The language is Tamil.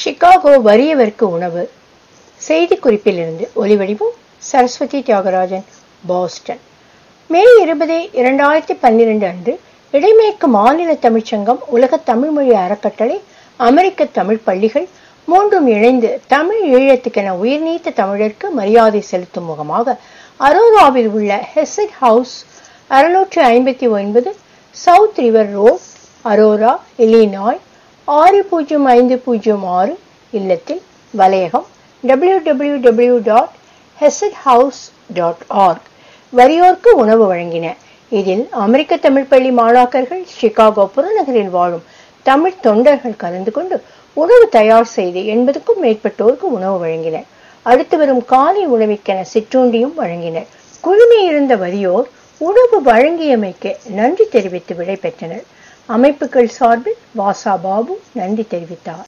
சிகாகோ வறியவர்க்கு உணவு செய்திக்குறிப்பிலிருந்து ஒலிவடிவம் சரஸ்வதி தியாகராஜன் பாஸ்டன் மே இருபது இரண்டாயிரத்தி பன்னிரண்டு அன்று இடைமேற்கு மாநில தமிழ்ச்சங்கம் உலக தமிழ்மொழி அறக்கட்டளை அமெரிக்க தமிழ் பள்ளிகள் மூன்றும் இணைந்து தமிழ் ஈழத்துக்கென உயிர்நீத்த தமிழருக்கு மரியாதை செலுத்தும் முகமாக அரோராவில் உள்ள ஹெசட் ஹவுஸ் அறுநூற்று ஐம்பத்தி ஒன்பது south river road Aurora Illinois ஆறு பூஜ்ஜியம் ஐந்து பூஜ்ஜியம் ஆறு இல்லத்தில் வலையகம் W W W dot Hesed house dot org வறியோர்க்கு உணவு வழங்கின இதில் அமெரிக்க தமிழ் பள்ளி மாணாக்கர்கள் சிகாகோ புறநகரில் வாழும் தமிழ் தொண்டர்கள் கலந்து கொண்டு உணவு தயார் செய்து எண்பதுக்கும் மேற்பட்டோருக்கு உணவு வழங்கினர் அடுத்து வரும் காலை உணவிற்கென சிற்றுண்டியும் வழங்கினர் குழுமியிருந்த வறியோர் உணவு வழங்கியமைக்கு நன்றி தெரிவித்து விடை பெற்றனர் அமைப்புகள் சார்பில் வாசா பாபு நன்றி தெரிவித்தார்